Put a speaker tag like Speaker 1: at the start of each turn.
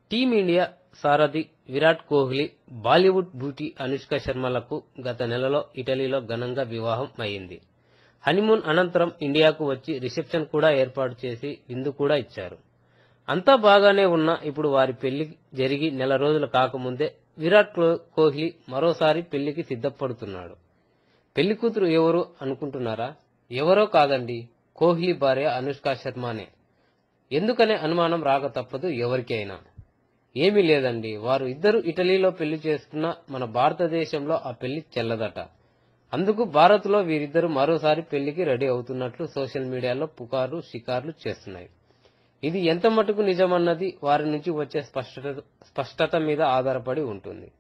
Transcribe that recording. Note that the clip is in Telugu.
Speaker 1: టీమిండియా సారథి విరాట్ కోహ్లీ బాలీవుడ్ బ్యూటీ అనుష్క శర్మలకు గత నెలలో ఇటలీలో ఘనంగా వివాహం అయింది హనీమూన్ అనంతరం ఇండియాకు వచ్చి రిసెప్షన్ కూడా ఏర్పాటు చేసి విందు కూడా ఇచ్చారు అంతా బాగానే ఉన్నా ఇప్పుడు వారి పెళ్లి జరిగి నెల రోజులు కాకముందే విరాట్ కో- కోహ్లీ మరోసారి పెళ్లికి సిద్ధపడుతున్నాడు పెళ్లి కూతురు ఎవరు అనుకుంటున్నారా ఎవరో కాదండి కోహ్లీ భార్య అనుష్క శర్మనే ఎందుకనే అనుమానం రాక తప్పదు ఎవరికైనా ఏమీ లేదండి వారు ఇద్దరు ఇటలీలో పెళ్లి చేసుకున్న మన భారతదేశంలో ఆ పెళ్లి చెల్లదట అందుకు భారత్లో వీరిద్దరు మరోసారి పెళ్లికి రెడీ అవుతున్నట్లు సోషల్ మీడియాలో పుకార్లు షికార్లు చేస్తున్నాయి ఇది ఎంత మటుకు నిజమన్నది వారి నుంచి వచ్చే స్పష్టత స్పష్టత మీద ఆధారపడి ఉంటుంది